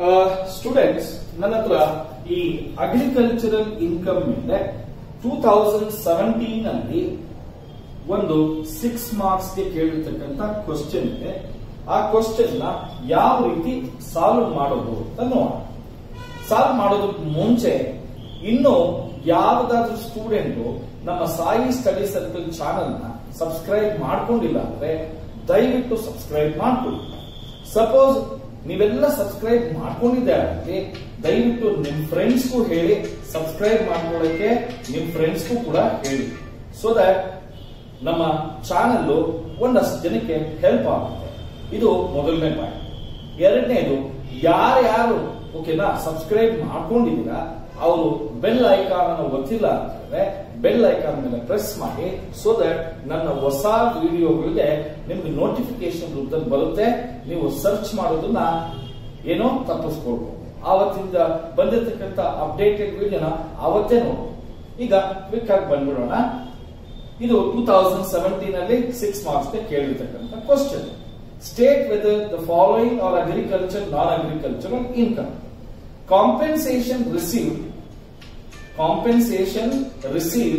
students ನನ್ನ ಹತ್ರ ಈ ಅಗ್ರಿಕಲ್ಚರಲ್ ಇನ್ಕಮ್ ಮೇಲೆ ಟೂ ತೌಸಂಡ್ ಸೆವೆಂಟೀನ್ ಅಲ್ಲಿ ಒಂದು ಸಿಕ್ಸ್ ಮಾರ್ಕ್ಸ್ ಗೆ ಕೇಳಿರ್ತಕ್ಕಂಥ ಕ್ವಶನ್ ಇದೆ ಆ ಕ್ವಶನ್ ನ ಯಾವ ರೀತಿ ಸಾಲ್ವ್ ಮಾಡೋದು ಅಂತ ನೋಡೋಣ ಸಾಲ್ವ್ ಮಾಡೋದಕ್ಕೆ ಮುಂಚೆ ಇನ್ನು ಯಾವ್ದಾದ್ರೂ ಸ್ಟೂಡೆಂಟ್ ನಮ್ಮ ಸಾಯಿ ಸ್ಟಡಿ ಸರ್ಕಲ್ ಚಾನೆಲ್ ನ ಸಬ್ಸ್ಕ್ರೈಬ್ ಮಾಡ್ಕೊಂಡಿಲ್ಲ ಅಂದ್ರೆ ದಯವಿಟ್ಟು ಸಬ್ಸ್ಕ್ರೈಬ್ ಮಾಡ್ಕೊಳ್ಳಿ ಸಪೋಸ್ ನೀವೆಲ್ಲ ಸಬ್ಸ್ಕ್ರೈಬ್ ಮಾಡ್ಕೊಂಡಿದ್ದಾರೆ ದಯವಿಟ್ಟು ನಿಮ್ ಫ್ರೆಂಡ್ಸ್ಗೂ ಹೇಳಿ ಸಬ್ಸ್ಕ್ರೈಬ್ ಮಾಡ್ಕೊಳ್ಳಕ್ಕೆ ನಿಮ್ ಫ್ರೆಂಡ್ಸ್ಗೂ ಕೂಡ ಹೇಳಿ ಸೊ ದಟ್ ನಮ್ಮ ಚಾನಲ್ ಒಂದಷ್ಟು ಜನಕ್ಕೆ ಹೆಲ್ಪ್ ಆಗುತ್ತೆ ಇದು ಮೊದಲನೇ ಪಾಯಿಂಟ್ ಎರಡನೇದು ಯಾರ್ಯಾರು ಓಕೆನಾ ಸಬ್ಸ್ಕ್ರೈಬ್ ಮಾಡ್ಕೊಂಡಿದ್ದೀರಾ ಅವರು ಬೆಲ್ ಐಕಾನ್ ಅನ್ನು ಒತ್ತಿಲ್ಲ ಅಂತಂದ್ರೆ ಬೆಲ್ ಐಕಾನ್ ಮೇಲೆ ಪ್ರೆಸ್ ಮಾಡಿ ಸೊ ದಟ್ ನನ್ನ ಹೊಸ ವಿಡಿಯೋಗಳಿಗೆ ನಿಮ್ಗೆ ನೋಟಿಫಿಕೇಶನ್ ರೂಪದಲ್ಲಿ ಬರುತ್ತೆ ನೀವು ಸರ್ಚ್ ಮಾಡೋದನ್ನ ಏನೋ ತಪ್ಪಿಸ್ಕೊಳ್ಬಹುದು ಆವತ್ತಿಂದ ಬಂದಿರತಕ್ಕಂತ ಅಪ್ಡೇಟೆಡ್ ವಿಡಿಯೋನ ಅವತ್ತೇ ನೋಡು ಈಗ ಕ್ವಿಕ್ ಆಗಿ ಬಂದ್ಬಿಡೋಣ ಇದು ಟೂ ತೌಸಂಡ್ ಸೆವೆಂಟೀನ್ ಅಲ್ಲಿ ಸಿಕ್ಸ್ ಮಾರ್ಕ್ಸ್ ಕೇಳಿರ್ತಕ್ಕಂಥ question state whether the following are agriculture non agricultural income compensation receive compensation receive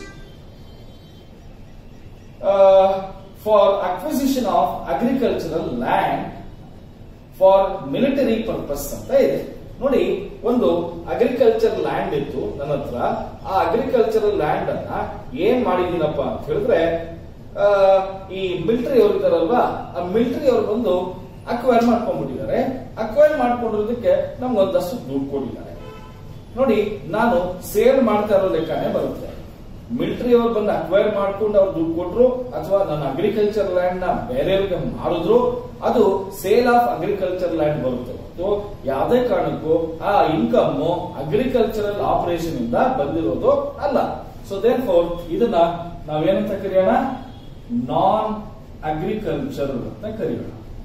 for acquisition of agricultural land for military purpose ಅಂತ ಇದೆ ನೋಡಿ ಒಂದು ಅಗ್ರಿಕಲ್ಚರ್ ಲ್ಯಾಂಡ್ ಇತ್ತು ನನ್ನ ಹತ್ರ ಆ ಅಗ್ರಿಕಲ್ಚರಲ್ ಲ್ಯಾಂಡ್ ಅನ್ನ ಏನ್ ಮಾಡಿದೀನಪ್ಪ ಅಂತ ಹೇಳಿದ್ರೆ ಆ, ಈ ಮಿಲಿಟರಿ ಅವ್ರು ಇದಾರಲ್ವಾ ಆ ಮಿಲಿಟರಿ ಅವ್ರು ಬಂದು ಅಕ್ವೈರ್ ಮಾಡ್ಕೊಂಡ್ಬಿಟ್ಟಿದ್ದಾರೆ ಅಕ್ವೈರ್ ಮಾಡ್ಕೊಂಡಿರೋದಕ್ಕೆ ನಮ್ಗೆ ಒಂದಷ್ಟು ದುಡ್ಡು ಕೊಟ್ಟಿದ್ದಾರೆ ನೋಡಿ ನಾನು ಸೇಲ್ ಮಾಡ್ತಾ ಇರೋ ಲೆಕ್ಕನೇ ಬರುತ್ತೆ ಮಿಲಿಟರಿ ಅವ್ರು ಬಂದು ಅಕ್ವೈರ್ ಮಾಡ್ಕೊಂಡು ಅವ್ರು ದುಡ್ಡು ಕೊಟ್ರು ಅಥವಾ ನನ್ನ ಅಗ್ರಿಕಲ್ಚರ್ ಲ್ಯಾಂಡ್ ನ ಬೇರೆಯವ್ರಿಗೆ ಮಾಡಿದ್ರು ಅದು ಸೇಲ್ ಆಫ್ ಅಗ್ರಿಕಲ್ಚರ್ ಲ್ಯಾಂಡ್ ಬರುತ್ತೆ ಸೊ ಯಾವುದೇ ಕಾರಣಕ್ಕೂ ಆ ಇನ್ಕಮ್ ಅಗ್ರಿಕಲ್ಚರಲ್ ಆಪರೇಷನ್ ಇಂದ ಬಂದಿರೋದು ಅಲ್ಲ ಸೊ ದೇರ್ ಫೋರ್ ಇದನ್ನ ನಾವೇನಂತ ಕರೆಯೋಣ ನಾನ್ ಅಗ್ರಿಕಲ್ಚರ್ ಅಂತ ಕರೆಯೋಣ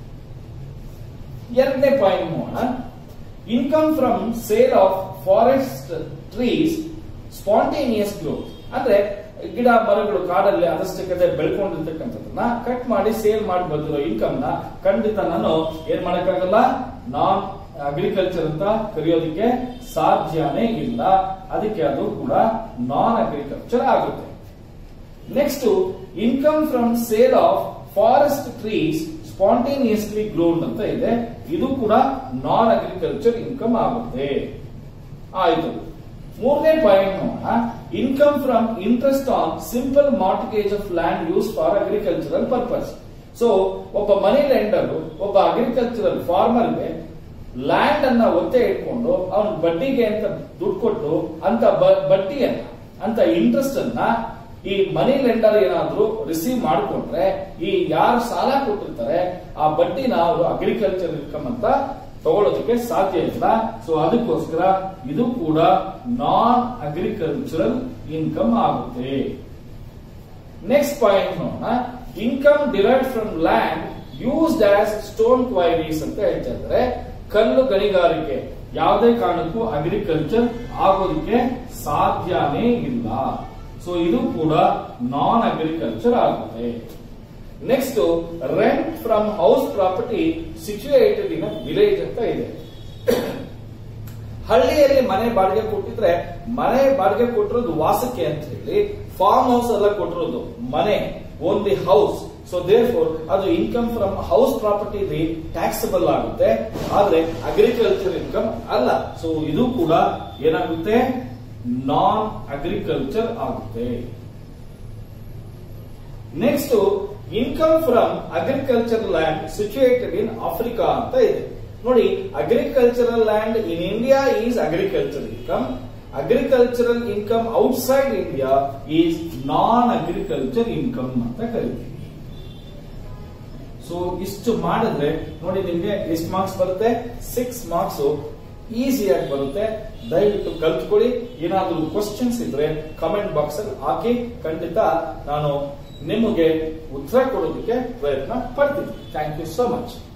ಎರಡನೇ ಪಾಯಿಂಟ್ ನೋಡೋಣ income from sale of forest trees spontaneous growth ಅಂದ್ರೆ ಗಿಡ ಮರಗಳು ಕಾಡಲ್ಲಿ ಅದಷ್ಟಕ್ಕೆ ಬೆಳ್ಕೊಂಡಿರ್ತಕ್ಕಂಥದ್ದನ್ನ ಕಟ್ ಮಾಡಿ ಸೇಲ್ ಮಾಡಿ ಬಂದಿರೋ ಇನ್ಕಮ್ ನ ಖಂಡಿತ ನಾನು ಏನ್ ಮಾಡಕ್ಕಾಗಲ್ಲ ನಾನ್ ಅಗ್ರಿಕಲ್ಚರ್ ಅಂತ ಕರೆಯೋದಕ್ಕೆ ಸಾಧ್ಯನೇ ಇಲ್ಲ ಅದಕ್ಕೆ ಅದು ಕೂಡ ನಾನ್ ಅಗ್ರಿಕಲ್ಚರ್ ಆಗುತ್ತೆ next income from sale of forest trees spontaneously grown ಅಂತ ಇದೆ ಇದು ಕೂಡ ನಾನ್ ಅಗ್ರಿಕಲ್ಚರ್ ಇನ್ಕಮ್ ಆಗುತ್ತೆ ಆಯ್ತು ಮೂರನೇ ಪಾಯಿಂಟ್ ನೋಡೋಣ income from interest on simple mortgage of land use for agricultural purpose so ಒಬ್ಬ ಮನಿ ಲ್ಯಾಂಡರ್ ಒಬ್ಬ ಅಗ್ರಿಕಲ್ಚರಲ್ ಫಾರ್ಮರ್ಗೆ ಲ್ಯಾಂಡ್ ಅನ್ನ ಒತ್ತೆ ಇಟ್ಕೊಂಡು ಅವನ ಬಡ್ಡಿಗೆ ಅಂತ ದುಡ್ಡು ಕೊಟ್ಟು ಅಂತ ಬ- ಬಡ್ಡಿಯನ್ನ ಅಂತ ಇಂಟ್ರೆಸ್ಟ್ ಅನ್ನ ಈ ಮನಿ ಲೆಂಡರ್ ಏನಾದ್ರೂ ರಿಸೀವ್ ಮಾಡಿಕೊಂಡ್ರೆ ಈ ಯಾರು ಸಾಲ ಕೊಟ್ಟಿರ್ತಾರೆ ಆ ಬಡ್ಡಿನ ಅವರು ಅಗ್ರಿಕಲ್ಚರ್ ಇನ್ಕಮ್ ಅಂತ ತಗೊಳ್ಳೋದಕ್ಕೆ ಸಾಧ್ಯ ಇಲ್ಲ ಸೊ ಅದಕ್ಕೋಸ್ಕರ ಇದು ಕೂಡ ನಾನ್ ಅಗ್ರಿಕಲ್ಚರಲ್ ಇನ್ಕಮ್ ಆಗುತ್ತೆ ನೆಕ್ಸ್ಟ್ ಪಾಯಿಂಟ್ ನೋಡೋಣ income derive from land used as stone quarries ಅಂತ ಹೇಳ್ತಾ ಇದ್ದಾರೆ ಕಲ್ಲು ಗಣಿಗಾರಿಕೆ ಯಾವುದೇ ಕಾರಣಕ್ಕೂ ಅಗ್ರಿಕಲ್ಚರ್ ಆಗೋದಕ್ಕೆ ಸಾಧ್ಯನೇ ಇಲ್ಲ ಸೊ ಇದು ಕೂಡ ನಾನ್ ಅಗ್ರಿಕಲ್ಚರ್ ಆಗುತ್ತೆ next rent from house property situated in village ಅಂತ ಇದೆ ಹಳ್ಳಿಯಲ್ಲಿ ಮನೆ ಬಾಡಿಗೆ ಕೊಟ್ಟಿದ್ರೆ ಮನೆ ಬಾಡಿಗೆ ಕೊಟ್ಟಿರೋದು ವಾಸಕ್ಕೆ ಅಂತ ಹೇಳಿ ಫಾರ್ಮ್ ಹೌಸ್ ಎಲ್ಲ ಕೊಟ್ಟಿರೋದು ಮನೆ only house so therefore ಅದು income from house property taxable ಆಗುತ್ತೆ ಆದ್ರೆ ಅಗ್ರಿಕಲ್ಚರ್ ಇನ್ಕಮ್ ಅಲ್ಲ ಸೊ ಇದು ಕೂಡ ಏನಾಗುತ್ತೆ ನಾನ್ ಅಗ್ರಿಕಲ್ಚರ್ ಆಗುತ್ತೆ next income from agriculture land situated in Africa ಅಂತ ಇದೆ ನೋಡಿ agricultural land in India is agriculture income agricultural income outside India is non agriculture income ಅಂತ ಕರಿತೀವಿ ಸೊ ಇಷ್ಟು ಮಾಡಿದ್ರೆ ನೋಡಿ ನಿಮ್ಗೆ ಎಷ್ಟು ಮಾರ್ಕ್ಸ್ ಬರುತ್ತೆ ಸಿಕ್ಸ್ ಮಾರ್ಕ್ಸ್ ಈಸಿಯಾಗಿ ಬರುತ್ತೆ ದಯವಿಟ್ಟು ಕಲ್ತ್ಕೊಳ್ಳಿ ಏನಾದರೂ ಕ್ವಶನ್ಸ್ ಇದ್ರೆ ಕಮೆಂಟ್ ಬಾಕ್ಸ್ ಅಲ್ಲಿ ಹಾಕಿ ಖಂಡಿತ ನಾನು ನಿಮಗೆ ಉತ್ತರ ಕೊಡೋದಕ್ಕೆ ಪ್ರಯತ್ನ ಪಡ್ತೀನಿ ಥ್ಯಾಂಕ್ ಯು ಸೋ ಮಚ್